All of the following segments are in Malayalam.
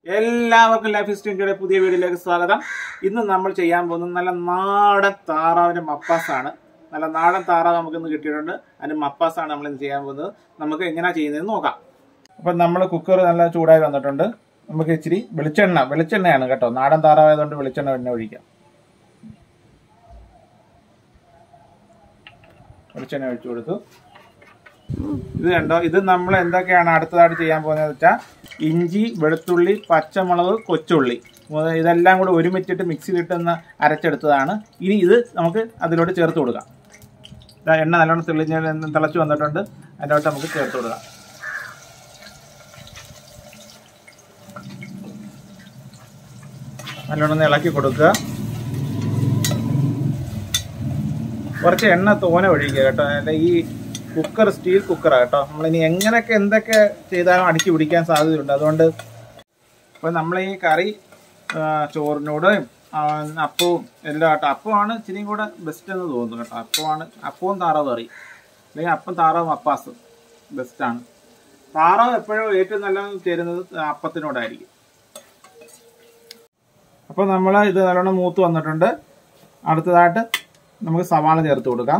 എല്ലാവർക്കും ലൈഫ് ഹിസ്റ്ററിയുടെ പുതിയ വീഡിയോയിലേക്ക് സ്വാഗതം ഇന്ന് നമ്മൾ ചെയ്യാൻ പോകുന്നത് നല്ല നാടൻ താറാവിന്റെ മപ്പാസാണ് നല്ല നാടൻ താറാവ് നമുക്ക് ഇന്ന് കിട്ടിയിട്ടുണ്ട് അതിന്റെ മപ്പാസാണ് നമ്മൾ ഇന്ന് ചെയ്യാൻ പോകുന്നത് നമുക്ക് എങ്ങനെയാ ചെയ്യുന്നതെന്ന് നോക്കാം അപ്പൊ നമ്മൾ കുക്കർ നല്ല ചൂടായി വന്നിട്ടുണ്ട് നമുക്ക് ഇച്ചിരി വെളിച്ചെണ്ണ വെളിച്ചെണ്ണയാണ് കേട്ടോ നാടൻ താറാവായതുകൊണ്ട് വെളിച്ചെണ്ണ എണ്ണ ഒഴിക്കാം വെളിച്ചെണ്ണ ഒഴിച്ചു കൊടുത്തു ഇത് കണ്ടോ ഇത് നമ്മൾ എന്തൊക്കെയാണ് അടുത്തതായിട്ട് ചെയ്യാൻ പോകുന്നത് വെച്ചാൽ ഇഞ്ചി വെളുത്തുള്ളി പച്ചമുളക് കൊച്ചുള്ളി മുത- ഇതെല്ലാം കൂടെ ഒരുമിച്ചിട്ട് മിക്സിയിലിട്ടൊന്ന് അരച്ചെടുത്തതാണ് ഇനി ഇത് നമുക്ക് അതിലോട്ട് ചേർത്ത് കൊടുക്കാം ദാ എണ്ണ നല്ലോണം തെളിഞ്ഞ് തിളച്ച് വന്നിട്ടുണ്ട് അതിലോട്ട് നമുക്ക് ചേർത്ത് കൊടുക്കാം നല്ലോണം ഒന്ന് ഇളക്കി കൊടുക്കുക കുറച്ച് എണ്ണ തോനെ ഒഴിക്കുക കേട്ടോ അല്ല ഈ കുക്കർ സ്റ്റീൽ കുക്കറാണ് കേട്ടോ നമ്മളിനി എങ്ങനെയൊക്കെ എന്തൊക്കെ ചെയ്താലും അടുക്കി പിടിക്കാൻ സാധ്യതയുണ്ട് അതുകൊണ്ട് ഇപ്പം നമ്മൾ ഈ കറി ആ, ചോറിനോട് ആ, അപ്പവും എല്ലാം കേട്ടോ അപ്പമാണ് ഇച്ചിരിയും കൂടെ ബെസ്റ്റ് എന്ന് തോന്നുന്നു കേട്ടോ അപ്പമാണ് അപ്പവും താറാവ് കറി അല്ലെങ്കിൽ അപ്പം താറാവും അപ്പാസും ബെസ്റ്റാണ് താറാവ് എപ്പോഴും ഏറ്റവും നല്ല ചേരുന്നത് അപ്പത്തിനോടായിരിക്കും അപ്പോൾ നമ്മൾ ഇത് നല്ലോണം മൂത്ത് വന്നിട്ടുണ്ട് അടുത്തതായിട്ട് നമുക്ക് സവാള ചേർത്ത് കൊടുക്കാം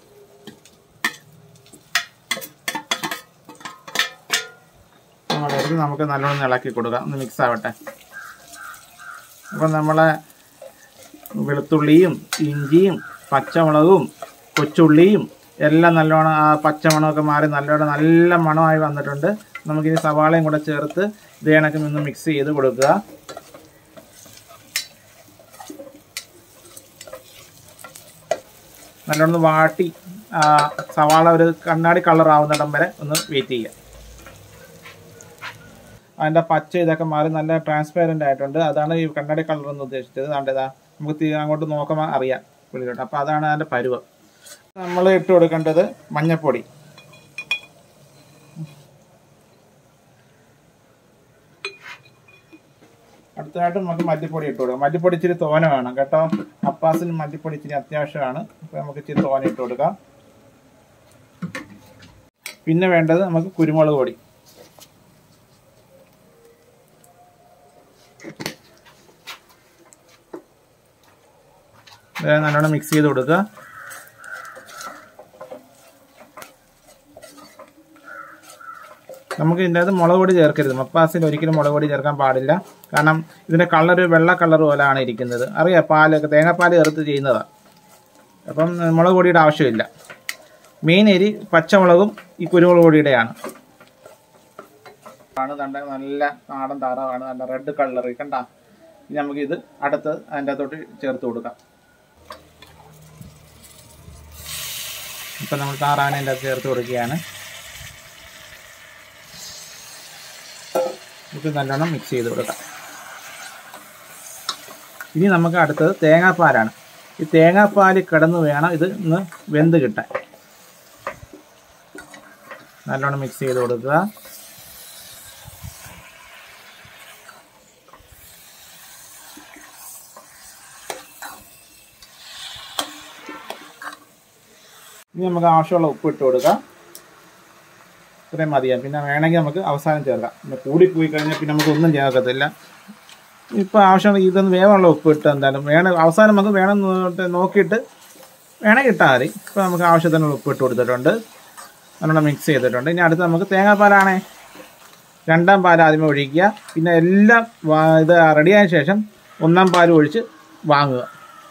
നമ്മളെടുത്ത് നമുക്ക് നല്ലോണം ഇളക്കി കൊടുക്കാം ഒന്ന് മിക്സ് ആവട്ടെ അപ്പം നമ്മളെ വെളുത്തുള്ളിയും ഇഞ്ചിയും പച്ചമുളകും കൊച്ചുള്ളിയും എല്ലാം നല്ലോണം ആ പച്ചമണമൊക്കെ മാറി നല്ലോണം നല്ല മണമായി വന്നിട്ടുണ്ട് നമുക്കിനി സവാളയും കൂടെ ചേർത്ത് ഇത് കണക്ക് നിന്ന് മിക്സ് ചെയ്ത് കൊടുക്കുക നല്ലോണം ഒന്ന് വാട്ടി ആ, സവാള ഒരു കണ്ണാടി കളർ ആവുന്നിടം വരെ ഒന്ന് വെയിറ്റ് ചെയ്യുക അതിൻ്റെ പച്ച ഇതൊക്കെ മാറി നല്ല ട്രാൻസ്പെറൻ്റ് ആയിട്ടുണ്ട് അതാണ് ഈ കണ്ണാടി കളർ എന്ന് ഉദ്ദേശിച്ചത് അതാണ്ടതാ നമുക്ക് തീ- അങ്ങോട്ട് നോക്കുമ്പോൾ അറിയാം പുള്ളിലോട്ട് അപ്പോൾ അതാണ് അതിൻ്റെ പരുവം നമ്മൾ ഇട്ട് കൊടുക്കേണ്ടത് മഞ്ഞൾപ്പൊടി അടുത്തതായിട്ട് നമുക്ക് മല്ലിപ്പൊടി ഇട്ട് കൊടുക്കാം മല്ലിപ്പൊടി ഇച്ചിരി തോന വേണം കേട്ടോ അപ്പാസിന് മല്ലിപ്പൊടി ഇച്ചിരി അത്യാവശ്യമാണ് അപ്പോൾ നമുക്ക് ഇച്ചിരി തോന ഇട്ട് കൊടുക്കാം പിന്നെ വേണ്ടത് നമുക്ക് കുരുമുളക് പൊടി ഇത് നല്ലോണം മിക്സ് ചെയ്ത് കൊടുക്കുക നമുക്ക് ഇതിൻ്റെ അകത്ത് മുളക് പൊടി ചേർക്കരുത് മപ്പാസിൽ ഒരിക്കലും മുളക് പൊടി ചേർക്കാൻ പാടില്ല കാരണം ഇതിൻ്റെ കളർ വെള്ള കളർ പോലെയാണ് ഇരിക്കുന്നത് അറിയാം പാലൊക്കെ തേങ്ങാപ്പാൽ ചേർത്ത് ചെയ്യുന്നതാണ് അപ്പം മുളക് പൊടിയുടെ ആവശ്യമില്ല മെയിൻ എരി പച്ചമുളകും ഈ കുരുമുളക് പൊടിയുടെയാണ് ആണ് കണ്ട നല്ല നാടൻ താറാവാണ് നല്ല റെഡ് കളർ കണ്ട ഇനി നമുക്ക് ഇത് അടുത്ത് അതിൻ്റെ അകത്തോട്ട് ചേർത്ത് കൊടുക്കാം ഇപ്പം നമ്മൾ താറാവിനെ അതിൻ്റെ അകത്ത് ചേർത്ത് കൊടുക്കുകയാണ് ഇത് നല്ലോണം മിക്സ് ചെയ്ത് കൊടുക്കാം ഇനി നമുക്ക് അടുത്തത് തേങ്ങാപ്പാലാണ് ഈ തേങ്ങാപ്പാൽ കിടന്ന് വേണം ഇത് ഒന്ന് വെന്ത് കിട്ടാൻ നല്ലോണം മിക്സ് ചെയ്ത് കൊടുക്കുക ഇനി നമുക്ക് ആവശ്യമുള്ള ഉപ്പ് ഇട്ട് കൊടുക്കാം ഇത്രയും മതിയാകും പിന്നെ വേണമെങ്കിൽ നമുക്ക് അവസാനം ചേർക്കാം പിന്നെ കൂടിപ്പോയി കഴിഞ്ഞാൽ പിന്നെ നമുക്ക് ഒന്നും ചേർക്കത്തില്ല ഇപ്പോൾ ആവശ്യമുള്ള ഇതൊന്ന് വേവമുള്ള ഉപ്പ് ഇട്ട് എന്തായാലും വേണം അവസാനം നമുക്ക് വേണം എന്ന് നോക്കിയിട്ട് വേണമെങ്കിൽ ഇട്ടാൽ മതി ഇപ്പോൾ നമുക്ക് ആവശ്യത്തിനുള്ള ഉപ്പ് ഇട്ട് കൊടുത്തിട്ടുണ്ട് നല്ലോണം മിക്സ് ചെയ്തിട്ടുണ്ട് ഇനി അടുത്ത് നമുക്ക് തേങ്ങാപ്പാലാണേ രണ്ടാം പാൽ ആദ്യമേ ഒഴിക്കുക പിന്നെ എല്ലാം വാ- ഇത് റെഡിയായ ശേഷം ഒന്നാം പാൽ ഒഴിച്ച് വാങ്ങുക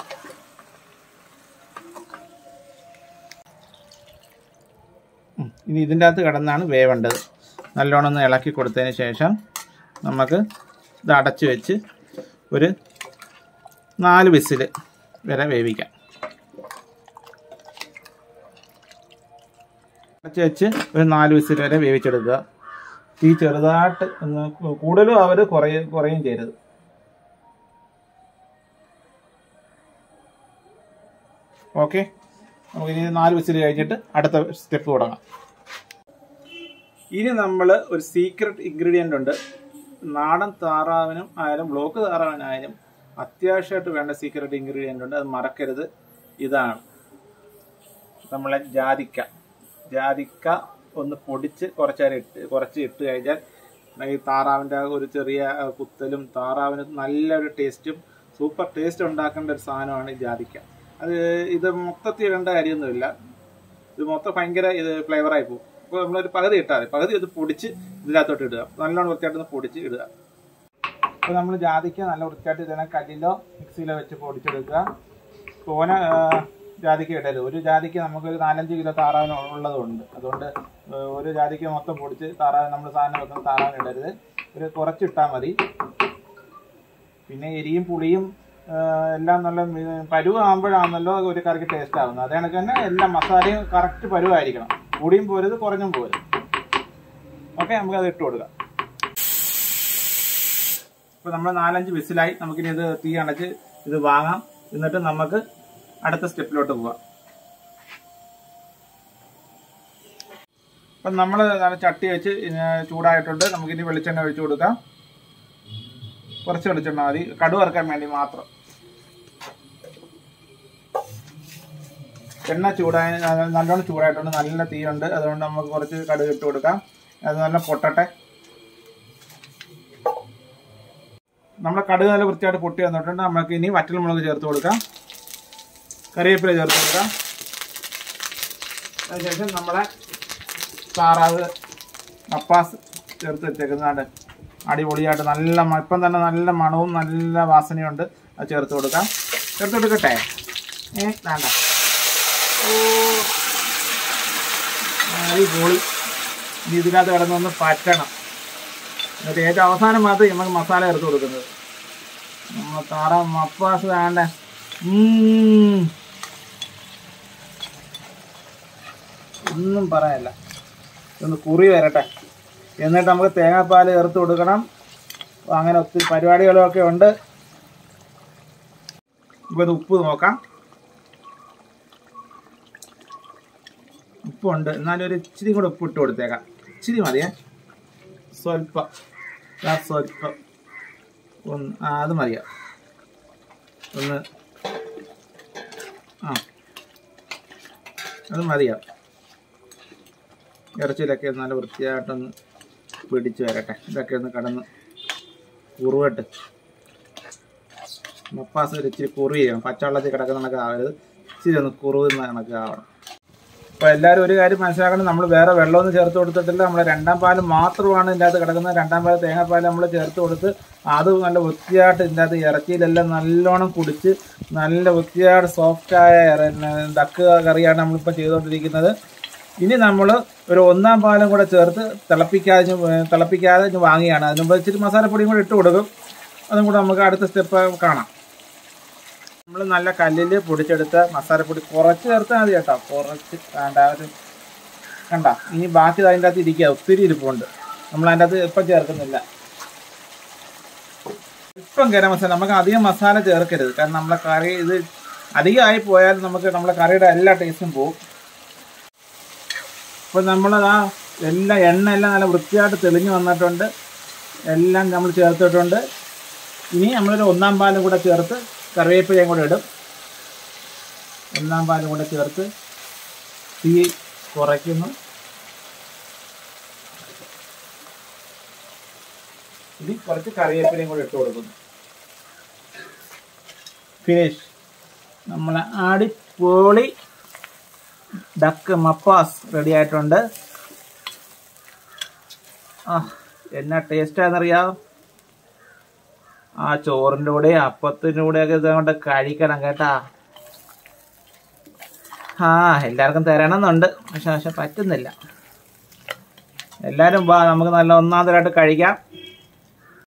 ഉം. ഇനി ഇതിൻ്റെ അകത്ത് കിടന്നാണ് വേവേണ്ടത് നല്ലോണം ഒന്ന് ഇളക്കി കൊടുത്തതിന് ശേഷം നമുക്ക് ഇത് അടച്ച് വെച്ച് ഒരു നാല് വിസിൽ വരെ വേവിക്കാം അടച്ച് വെച്ച് ഒരു നാല് വിസിൽ വരെ വേവിച്ചെടുക്കുക തീ ചെറുതായിട്ട് ഒന്ന് കൂടുതലും അവർ കുറയും കുറയും ചെയ്യരുത് ഓക്കെ നമുക്ക് ഇനി നാല് വിസിൽ കഴിഞ്ഞിട്ട് അടുത്ത സ്റ്റെപ്പ് തുടങ്ങാം ഇനി നമ്മൾ ഒരു സീക്രട്ട് ഇൻഗ്രീഡിയൻ്റ് ഉണ്ട് നാടൻ താറാവിനും ആയാലും ബ്ലോക്ക് താറാവിനായാലും അത്യാവശ്യമായിട്ട് വേണ്ട സീക്രട്ട് ഇൻഗ്രീഡിയൻ്റ് ഉണ്ട് അത് മറക്കരുത് ഇതാണ് നമ്മളെ ജാതിക്ക ജാതിക്ക ഒന്ന് പൊടിച്ച് കുറച്ചേരം ഇട്ട് കുറച്ച് ഇട്ട് കഴിഞ്ഞാൽ ഈ താറാവിൻ്റെ ഒരു ചെറിയ ആ, കുത്തലും താറാവിന് നല്ലൊരു ടേസ്റ്റും സൂപ്പർ ടേസ്റ്റ് ഉണ്ടാക്കേണ്ട ഒരു സാധനമാണ് ഈ ജാതിക്ക അത് ഇത് മൊത്തത്തിൽ ഇടേണ്ട കാര്യമൊന്നുമില്ല ഇത് മൊത്തം ഭയങ്കര ഇത് ഫ്ലേവറായി പോകും അപ്പോൾ നമ്മളൊരു പകുതി ഇട്ടാൽ മതി പകുതി ഇത് പൊടിച്ച് ഇതിനകത്തോട്ട് ഇടുക നല്ലോണം വൃത്തിയായിട്ട് പൊടിച്ച് ഇടുക അപ്പോൾ നമ്മൾ ജാതിക്ക നല്ല വൃത്തിയായിട്ട് ഇതിനെ കല്ലിലോ മിക്സിയിലോ വെച്ച് പൊടിച്ചെടുക്കുക തോന ആ, ജാതിക്ക ഇടരുത് ഒരു ജാതിക്ക നമുക്കൊരു നാലഞ്ച് കിലോ താറാവിന് ഉള്ളതുണ്ട് അതുകൊണ്ട് ആ, ഒരു ജാതിക്ക മൊത്തം പൊടിച്ച് താറാവ് നമ്മൾ സാധനം വെക്കുന്ന താറാവിന് ഇടരുത് ഒരു കുറച്ചിട്ടാൽ മതി പിന്നെ എരിയും പുളിയും ആ, എല്ലാം നല്ല മി- പരുവാകുമ്പോഴാണല്ലോ ഒരു കറിക്ക് ടേസ്റ്റ് ആവുന്നത് അതേ കണക്ക് തന്നെ എല്ലാ മസാലയും കറക്റ്റ് പരുവായിരിക്കണം കൂടിയും പോരുത് കുറഞ്ഞും പോരുത് ഓക്കെ നമുക്കത് ഇട്ട് കൊടുക്കാം ഇപ്പൊ നമ്മൾ നാലഞ്ച് വിസിലായി നമുക്കിനി ഇത് തീ അണച്ച് ഇത് വാങ്ങാം എന്നിട്ട് നമുക്ക് അടുത്ത സ്റ്റെപ്പിലോട്ട് പോവാം അപ്പം നമ്മൾ ചട്ടി വെച്ച് ഇങ്ങനെ ചൂടായിട്ടുണ്ട് നമുക്കിനി വെളിച്ചെണ്ണ ഒഴിച്ചു കൊടുക്കാം കുറച്ച് വെളിച്ചെണ്ണ മതി കടു വറുക്കാൻ വേണ്ടി മാത്രം എണ്ണ ചൂടായ നല്ലോണം ചൂടായിട്ടുണ്ട് നല്ല തീയുണ്ട് അതുകൊണ്ട് നമുക്ക് കുറച്ച് കടുക് ഇട്ട് കൊടുക്കാം അത് നല്ല പൊട്ടട്ടെ നമ്മുടെ കടുക് നല്ല വൃത്തിയായിട്ട് പൊട്ടി വന്നിട്ടുണ്ട് നമുക്ക് ഇനി വറ്റൽമുളക് ചേർത്ത് കൊടുക്കാം കറിവേപ്പില ചേർത്ത് കൊടുക്കാം അതിനുശേഷം നമ്മളെ താറാവ് അപ്പാസ് ചേർത്ത് വെച്ചേക്കുന്നതാണ് അടിപൊളിയായിട്ട് നല്ല മ- ഇപ്പം തന്നെ നല്ല മണവും നല്ല വാസനയുണ്ട് അത് ചേർത്ത് കൊടുക്കാം ചേർത്ത് കൊടുക്കട്ടെ ഏ വേണ്ട ഓ അടിപൊളി ഇനി ഇതിനകത്ത് കിടന്നൊന്ന് പറ്റണം എന്നിട്ട് ഏറ്റവും അവസാനം മാത്രമേ നമുക്ക് മസാല ചേർത്ത് കൊടുക്കുന്നത് നമ്മൾ താറ മപ്പാസ് വേണ്ട ഉം. ഒന്നും പറയാനില്ല ഇതൊന്ന് കുറി വരട്ടെ എന്നിട്ട് നമുക്ക് തേങ്ങാപ്പാൽ ചേർത്ത് കൊടുക്കണം അപ്പൊ അങ്ങനെ ഒത്തിരി പരിപാടികളൊക്കെ ഉണ്ട് ഇപ്പൊ ഇത് ഉപ്പ് നോക്കാം ഉപ്പുണ്ട് എന്നാലും ഒരു ഇച്ചിരി കൂടെ ഉപ്പ് ഇട്ട് കൊടുത്തേക്കാം ഇച്ചിരി മതിയേ സ്വല്പം ആ സ്വല്പം ഒന്ന് ആ അത് മതിയാ ഒന്ന് ആ അത് മതിയാ ഇറച്ചിയിലൊക്കെ നല്ല വൃത്തിയായിട്ടൊന്ന് പിടിച്ച് വരട്ടെ ഇതൊക്കെ ഒന്ന് കടന്ന് കുറുവട്ട് മപ്പാസ് ഒരു ഇച്ചിരി കുറി ചെയ്യണം പച്ചവെള്ളത്തിൽ കിടക്കുന്ന കണക്ക് ആവരുത് ഇച്ചിരി ഒന്ന് കുറുവുന്ന കണക്ക് ആവണം അപ്പോൾ എല്ലാവരും ഒരു കാര്യം മനസ്സിലാക്കണം നമ്മൾ വേറെ വെള്ളമൊന്നും ചേർത്ത് കൊടുത്തിട്ടില്ല നമ്മൾ രണ്ടാം പാല് മാത്രമാണ് ഇതിൻ്റെ അകത്ത് കിടക്കുന്നത് രണ്ടാം പാല് തേങ്ങാപ്പാൽ നമ്മൾ ചേർത്ത് കൊടുത്ത് അത് നല്ല വൃത്തിയായിട്ട് ഇതിൻ്റെ അകത്ത് ഇറച്ചിയിലെല്ലാം നല്ലോണം കുടിച്ച് നല്ല വൃത്തിയായിട്ട് സോഫ്റ്റായ ഡക്ക് കറിയാണ് നമ്മളിപ്പോൾ ചെയ്തുകൊണ്ടിരിക്കുന്നത് ഇനി നമ്മൾ ഒരു ഒന്നാം പാലും കൂടെ ചേർത്ത് തിളപ്പിക്കാതെ ഇഞ്ഞ് തിളപ്പിക്കാതെ ഇഞ്ഞ് വാങ്ങിയാണ് അതിന് മുമ്പ് ഇച്ചിരി മസാലപ്പൊടിയും കൂടെ ഇട്ട് കൊടുക്കും അതും കൂടെ നമുക്ക് അടുത്ത സ്റ്റെപ്പ് കാണാം നമ്മൾ നല്ല കല്ലിൽ പൊടിച്ചെടുത്ത മസാലപ്പൊടി കുറച്ച് ചേർത്താൽ മതി കേട്ടോ കുറച്ച് വേണ്ട ഒരു കണ്ട ഇനി ബാക്കി അതിൻ്റെ അകത്ത് ഇരിക്കുക ഒത്തിരി ഇരിപ്പുണ്ട് നമ്മൾ അതിൻ്റെ അകത്ത് ഇപ്പം ചേർക്കുന്നില്ല ഇപ്പം ഗരം മസാല നമുക്ക് അധികം മസാല ചേർക്കരുത് കാരണം നമ്മളെ കറി ഇത് അധികമായി പോയാൽ നമുക്ക് നമ്മളെ കറിയുടെ എല്ലാ ടേസ്റ്റും പോകും അപ്പോൾ നമ്മളതാ എല്ലാ എണ്ണ എല്ലാം നല്ല വൃത്തിയായിട്ട് തെളിഞ്ഞു വന്നിട്ടുണ്ട് എല്ലാം നമ്മൾ ചേർത്തിട്ടുണ്ട് ഇനി നമ്മളൊരു ഒന്നാം പാലും കൂടെ ചേർത്ത് കറിവേപ്പിലയും കൂടെ ഇടും ഒന്നാം പാലും കൂടെ ചേർത്ത് തീ കുറയ്ക്കുന്നു ഇനി കുറച്ച് കറിവേപ്പിലയും കൂടെ ഇട്ട് കൊടുക്കുന്നു ഫിനിഷ് നമ്മളെ അടിപൊളി ഡക്ക് മപ്പാസ് റെഡി ആയിട്ടുണ്ട് ആ എന്നാ ടേസ്റ്റാന്നറിയാം ആ ചോറിൻ്റെ കൂടെ അപ്പത്തിൻ്റെ കൂടെയൊക്കെ ഇതുകൊണ്ട് കഴിക്കണം കേട്ടാ ആ എല്ലാവർക്കും തരണമെന്നുണ്ട് പക്ഷെ പക്ഷെ പറ്റുന്നില്ല എല്ലാവരും വാ നമുക്ക് നല്ല ഒന്നാം തരമായിട്ട് കഴിക്കാം